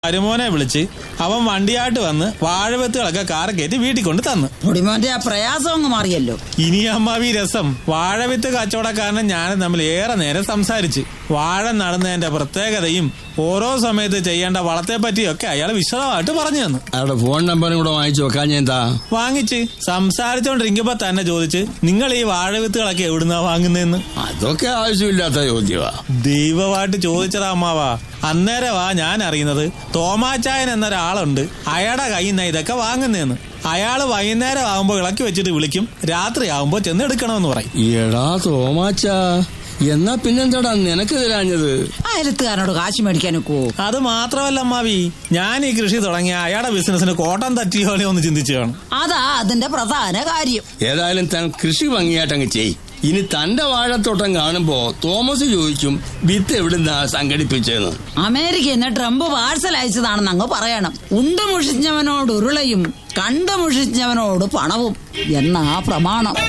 മരുമോനെ വിളിച്ച് അവൻ വണ്ടിയായിട്ട് വന്ന് വാഴവെത്തുകളൊക്കെ കാർ കയറ്റി വീട്ടിൽ കൊണ്ട് തന്നു പൊടിമോന്റെ ആ പ്രയാസം അങ്ങ് മാറിയല്ലോ ഇനി അമ്മാവി രസം വാഴവിത്ത് കച്ചവടക്കാരനും ഞാനും തമ്മിൽ ഏറെ നേരം സംസാരിച്ച് വാഴ നടുന്നതിന്റെ പ്രത്യേകതയും ഓരോ സമയത്ത് ചെയ്യേണ്ട വളത്തെ പറ്റിയൊക്കെ അയാൾ വിശദമായിട്ട് പറഞ്ഞു തന്നു അവരുടെ ഫോൺ നമ്പറും കൂടെ വാങ്ങിച്ചു വെക്കാൻ ഞാൻ എന്താ വാങ്ങിച്ച് സംസാരിച്ചോണ്ടിരിക്കുമ്പോ തന്നെ ചോദിച്ച് നിങ്ങൾ ഈ വാഴവിത്തുകളൊക്കെ എവിടുന്നാ വാങ്ങുന്നതെന്ന് അതൊക്കെ ആവശ്യമില്ലാത്ത ചോദ്യമാ ദൈവമായിട്ട് ചോദിച്ചതാ അമ്മാവാ അന്നേരമാ ഞാൻ അറിയുന്നത് തോമാച്ചായൻ എന്നൊരാളുണ്ട് അയാളുടെ കയ്യിൽ നിന്ന് ഇതൊക്കെ വാങ്ങുന്നതെന്ന് അയാള് വൈകുന്നേരം ആകുമ്പോ ഇളക്കി വെച്ചിട്ട് വിളിക്കും രാത്രി ആകുമ്പോ ചെന്ന് എടുക്കണമെന്ന് പറയും എടാ തോമാച്ച എന്നാ പിന്നെന്താടാ നിനക്ക് തരാഞ്ഞത് അയലത്തുകാരനോട് കാശ് മേടിക്കാനൊക്കോ അത് മാത്രമല്ല അമ്മാവി ഞാൻ ഈ കൃഷി തുടങ്ങിയ അയാളുടെ ബിസിനസ്സിന് കോട്ടം തട്ടിയോലെ ഒന്ന് ചിന്തിച്ചു കാണും അതാ അതിന്റെ പ്രധാന കാര്യം ഏതായാലും താൻ കൃഷി ഭംഗിയായിട്ടങ്ങ് ചെയ് ഇനി തന്റെ വാഴത്തോട്ടം കാണുമ്പോ തോമസ് ചോദിക്കും വിത്ത് എവിടുന്നാ സംഘടിപ്പിച്ചതെന്ന് അമേരിക്കന്ന് ട്രംപ് പാഴ്സൽ അയച്ചതാണെന്ന് അങ്ങ് പറയണം ഉണ്ടു മുഷിഞ്ഞവനോട് ഉരുളയും കണ്ടു മുഷിഞ്ഞവനോട് പണവും എന്നാ പ്രമാണം